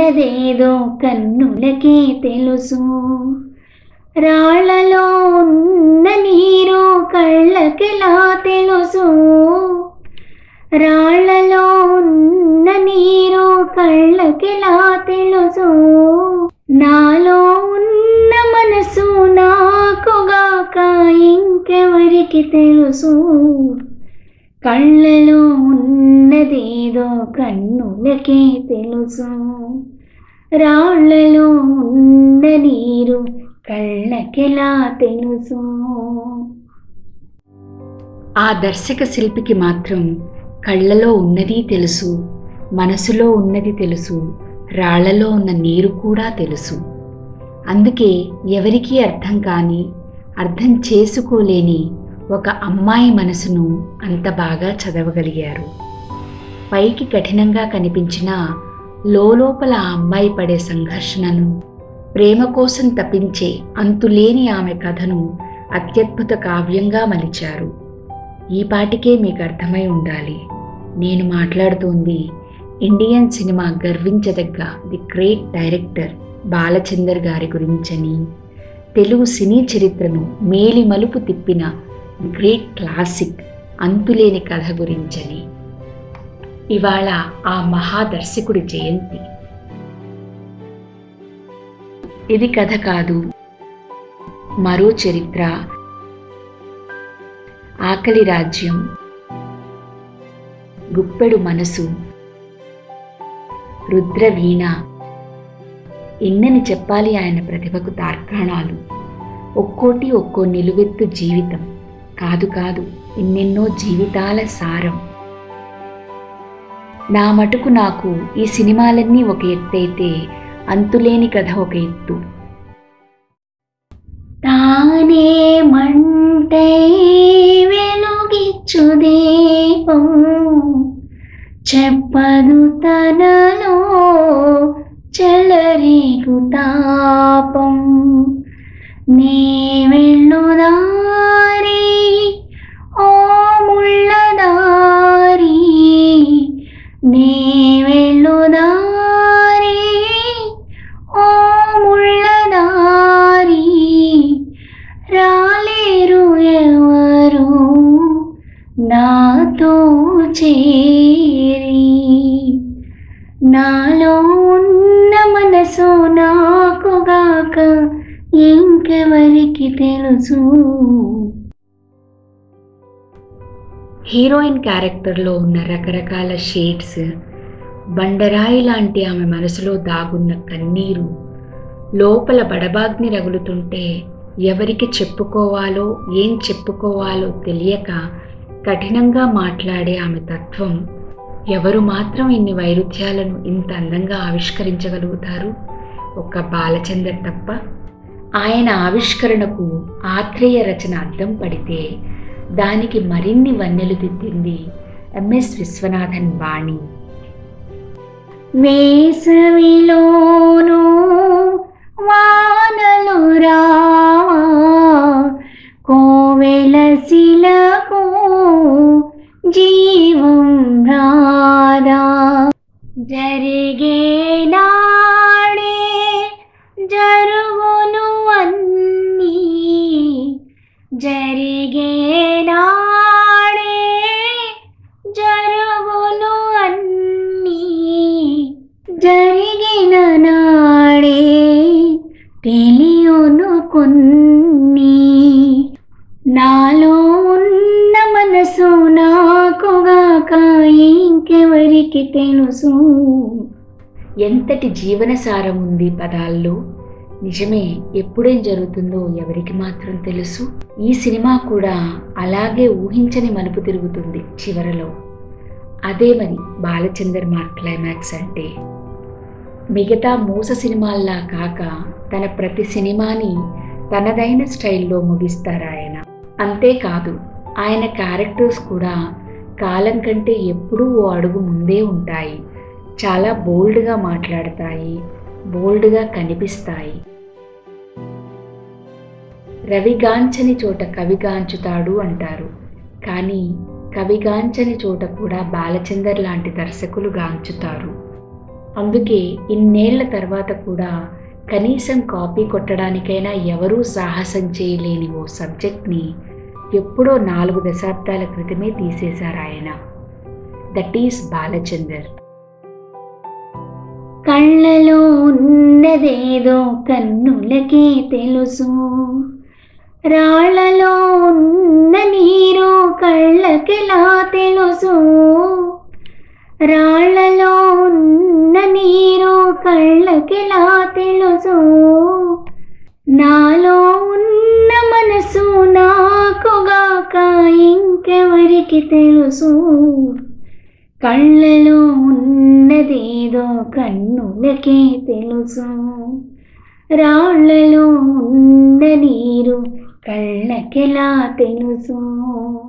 ఉన్నదేదో కన్నులకే తెలుసు రాళ్లలో ఉన్న నీరు కళ్ళకెలా తెలుసు రాళ్లలో ఉన్న నీరు కళ్ళకెలా తెలుసు నాలో ఉన్న మనసు నాకుగాక ఇంకెవరికి తెలుసు కళ్ళలో ఉన్నదేదో కన్నులకే తెలుసు రాళ్లలో ఉన్న నీరు కళ్ళకెలా తెలుసు ఆ దర్శక శిల్పికి మాత్రం కళ్ళలో ఉన్నది తెలుసు మనసులో ఉన్నది తెలుసు రాళ్లలో ఉన్న నీరు కూడా తెలుసు అందుకే ఎవరికీ అర్థం కాని అర్థం చేసుకోలేని ఒక అమ్మాయి మనసును అంత బాగా చదవగలిగారు పైకి కఠినంగా కనిపించిన లోపల ఆ అమ్మాయి పడే సంఘర్షణను ప్రేమ కోసం తపించే అంతులేని ఆమె కథను అత్యద్భుత కావ్యంగా మలిచారు ఈ పాటికే మీకు అర్థమై ఉండాలి నేను మాట్లాడుతోంది ఇండియన్ సినిమా గర్వించదగ్గ ది గ్రేట్ డైరెక్టర్ బాలచందర్ గారి గురించని తెలుగు సినీ చరిత్రను మేలి మలుపు తిప్పిన ది గ్రేట్ క్లాసిక్ అంతులేని కథ గురించని ఇవాళ ఆ మహాదర్శకుడి జయంతి ఇది కథ కాదు మరో చరిత్ర ఆకలి రాజ్యం గుప్పెడు మనసు రుద్రవీణ ఎన్నని చెప్పాలి ఆయన ప్రతిభకు తార్కాణాలు ఒక్కోటి ఒక్కో నిలువెత్తు జీవితం కాదు కాదు ఎన్నెన్నో జీవితాల సారం నా మటుకు నాకు ఈ సినిమాలన్నీ ఒక ఎత్తైతే అంతులేని కథ ఒక ఎత్తు తానే మంటై వెలుగిచ్చు దీపం చెప్పదు తనలో చెలరేగు తాపం నే వెళ్ళుదారి ఓ ముళ్ళదారి నే వెళ్ళుదారి ఓ ముళ్ళదారి రాలేరు ఎవరు నాతో చేరి నాలో ఉన్న మనసు నాకుగాక ఇంకెవరికి తెలుసు హీరోయిన్ క్యారెక్టర్లో ఉన్న రకరకాల షేడ్స్ బండరాయి లాంటి ఆమె మనసులో దాగున్న కన్నీరు లోపల బడబాగ్ని రగులుతుంటే ఎవరికి చెప్పుకోవాలో ఏం చెప్పుకోవాలో తెలియక కఠినంగా మాట్లాడే ఆమె తత్వం ఎవరు మాత్రం ఇన్ని వైరుధ్యాలను ఇంత అందంగా ఆవిష్కరించగలుగుతారు ఒక్క బాలచందర్ తప్ప ఆయన ఆవిష్కరణకు ఆత్రేయ రచన అద్దం పడితే దానికి మరిన్ని వన్నెలు దిద్దింది ఎంఎస్ విశ్వనాథన్ వాణి వేసవిలోను వానలు రావా కోవెల శిలకు జీవం రాదా జరిగే నాడే జరుగును అన్నీ జరిగే నాడే జరుగును అన్నీ జరిగిన నాడే తెలియను కొన్ని నాలో ఉన్న మనసు నాకుగాక ఇంకెవరికి తెలుసు ఎంతటి జీవనసారం ఉంది పదాల్లో నిజమే ఎప్పుడేం జరుగుతుందో ఎవరికి మాత్రం తెలుసు ఈ సినిమా కూడా అలాగే ఊహించని మలుపు తిరుగుతుంది చివరలో అదే మరి బాలచందర్ మార్క్ క్లైమాక్స్ అంటే మిగతా మూస సినిమాల్లా కాక తన ప్రతి సినిమాని తనదైన స్టైల్లో ముగిస్తారు ఆయన అంతేకాదు ఆయన క్యారెక్టర్స్ కూడా కాలం కంటే ఎప్పుడూ ఓ అడుగు ముందే ఉంటాయి చాలా బోల్డ్గా మాట్లాడతాయి బోల్డ్గా కనిపిస్తాయి రవిగాంచని చోట కవిగాంచుతాడు అంటారు కానీ కవిగాంచని చోట కూడా బాలచందర్ లాంటి దర్శకులు గాంచుతారు అందుకే ఇన్నేళ్ల తర్వాత కూడా కనీసం కాపీ కొట్టడానికైనా ఎవరూ సాహసం చేయలేని ఓ సబ్జెక్ట్ని ఎప్పుడో నాలుగు దశాబ్దాల క్రితమే తీసేశారు ఆయన దట్ ఈస్ బాలచందర్ కళ్ళలో ఉన్నదేదో కన్నులకే తెలుసు రాళ్లలో ఉన్న నీరు కళ్ళకెలా తెలుసు రాళ్లలో ఉన్న నీరు కళ్ళకెలా తెలుసు నాలో ఉన్న మనసు నాకుగాక ఇంకెవరికి తెలుసు కళ్ళలో ఉన్నదేదో కన్నులకే తెలుసు రాళ్లలో ఉన్న నీరు కళ్ళకెలా తెలుసు